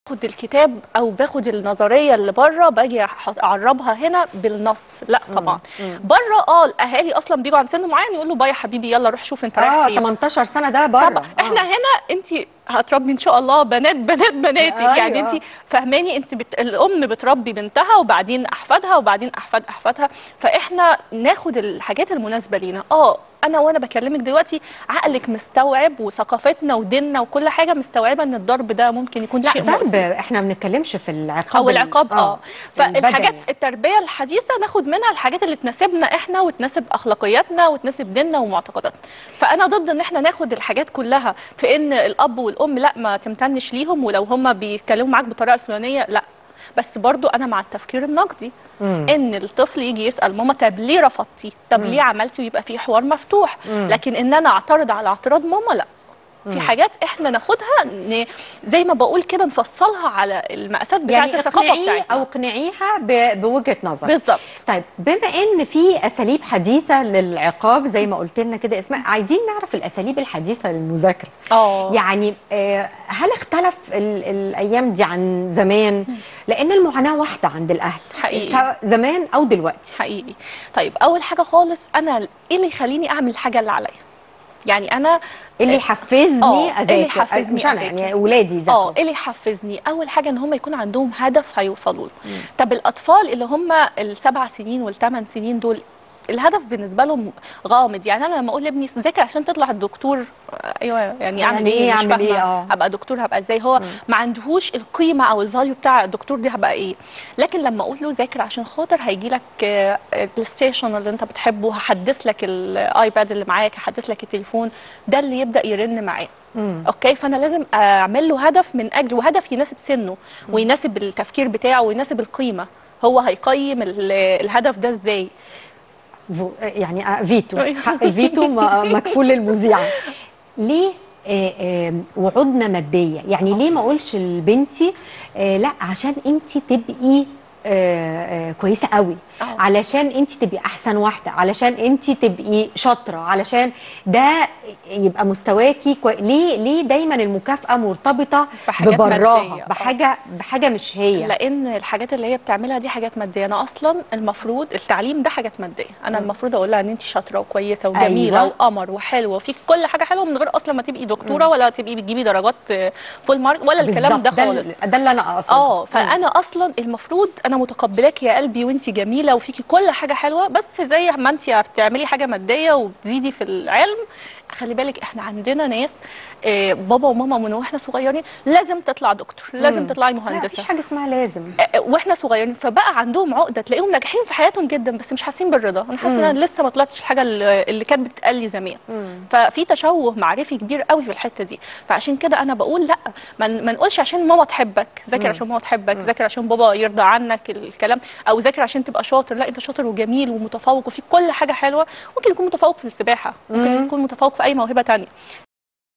باخد الكتاب او باخد النظريه اللي بره باجي أح- اعربها هنا بالنص لا طبعا بره اه الاهالي اصلا بيجوا عند سن معين يقول له باي يا حبيبي يلا روح شوف انت رايح اه فين 18 سنه ده بره طبعا احنا هنا انت هتربي ان شاء الله بنات بنات بناتك أيوة. يعني انت فهماني انت بت... الام بتربي بنتها وبعدين احفادها وبعدين احفاد احفادها فاحنا ناخد الحاجات المناسبه لينا اه انا وانا بكلمك دلوقتي عقلك مستوعب وثقافتنا وديننا وكل حاجه مستوعبه ان الضرب ده ممكن يكون لا شيء ضرب مؤذي احنا ما بنتكلمش في العقاب او ال- العقاب اه فالحاجات البدني يعني. التربيه الحديثه ناخد منها الحاجات اللي تناسبنا احنا وتناسب اخلاقياتنا وتناسب ديننا ومعتقداتنا فانا ضد ان احنا ناخد الحاجات كلها في ان الاب والام لا ما تمتنش ليهم ولو هم بيتكلموا معاك بالطريقه الفلانيه لا بس برضو انا مع التفكير النقدي ان الطفل يجي يسال ماما طب ليه رفضتي طب ليه عملتي ويبقى في حوار مفتوح لكن ان انا اعترض على اعتراض ماما لا في حاجات احنا ناخدها ن... زي ما بقول كده نفصلها على المقاسات بتاعه يعني الثقافه اقنعيه بتاعتنا او اقنعيها ب- بوجهه نظر بالظبط طيب بما ان في اساليب حديثه للعقاب زي ما قلت لنا كده اسماء عايزين نعرف الاساليب الحديثه للمذاكره اه يعني آه، هل اختلف ال- الايام دي عن زمان لان المعاناه واحده عند الاهل حقيقي. سواء زمان او دلوقتي حقيقي طيب اول حاجه خالص انا ايه اللي يخليني اعمل الحاجه اللي عليا يعني انا اللي يحفزني آه، إيه اذاكر اللي يحفزني مش انا أذاكر؟ يعني اولادي اه يذاكروا ايه اللي يحفزني اول حاجه ان هم يكون عندهم هدف هيوصلوا له طب الاطفال اللي هم السبع سنين والثمان سنين دول الهدف بالنسبه لهم غامض يعني انا لما اقول لابني ذاكر عشان تطلع الدكتور آه، ايوه يعني اعمل يعني ايه إيه مش أعمل إيه؟ فاهمه آه. هبقى دكتور هبقى ازاي هو ما عندهوش القيمه او الفاليو بتاع الدكتور دي هبقى ايه لكن لما اقول له ذاكر عشان خاطر هيجي لك البلاي ستيشن اللي انت بتحبه هحدث لك الايباد اللي معاك هحدث لك التليفون ده اللي يبدا يرن معاه اوكي فانا لازم اعمل له هدف من اجل وهدف يناسب سنه ويناسب التفكير بتاعه ويناسب القيمه هو هيقيم ال- الهدف ده ازاي فو- يعني آه، فيتو أيوة. حق الفيتو م- مكفول للمذيعه ليه آه، آه، وعودنا ماديه يعني ليه ما اقولش لبنتي آه، لا عشان انت تبقي آه، آه، كويسه قوي آه. علشان انت تبقي احسن واحده علشان انت تبقي شاطره علشان ده يبقى مستواكي كوي... ليه ليه دايما المكافاه مرتبطه بحاجات ببراها مادية. آه. بحاجه بحاجه مش هي لان الحاجات اللي هي بتعملها دي حاجات ماديه انا اصلا المفروض التعليم ده حاجات ماديه انا المفروض اقول لها ان انت شاطره وكويسه وجميله أيوة. وقمر وحلوه وفيك كل حاجه حلوه من غير اصلا ما تبقي دكتوره ولا تبقي بتجيبي درجات فول مارك ولا الكلام ده بالظبط، خالص ال- ده اللي انا اقصده اه فانا اصلا المفروض انا متقبلاك يا قلبي وانت جميله وفيكي كل حاجه حلوه بس زي ما انت بتعملي حاجه ماديه وبتزيدي في العلم خلي بالك احنا عندنا ناس آه، بابا وماما من واحنا صغيرين لازم تطلع دكتور لازم تطلعي لا مهندسه مفيش حاجه اسمها لازم آه، واحنا صغيرين فبقى عندهم عقده تلاقيهم ناجحين في حياتهم جدا بس مش حاسين بالرضا انا حاسه ان انا لسه ما طلعتش الحاجه اللي اللي كانت بتتقال لي زمان ففي تشوه معرفي كبير قوي في الحته دي فعشان كده انا بقول لا ما ن- ما نقولش عشان ماما تحبك ذاكر عشان ماما تحبك ذاكر عشان بابا يرضى عنك الكلام او ذاكر عشان تبقى شاطر لا انت شاطر وجميل ومتفوق وفي كل حاجه حلوه ممكن يكون متفوق في السباحه ممكن يكون متفوق في اي موهبه تانية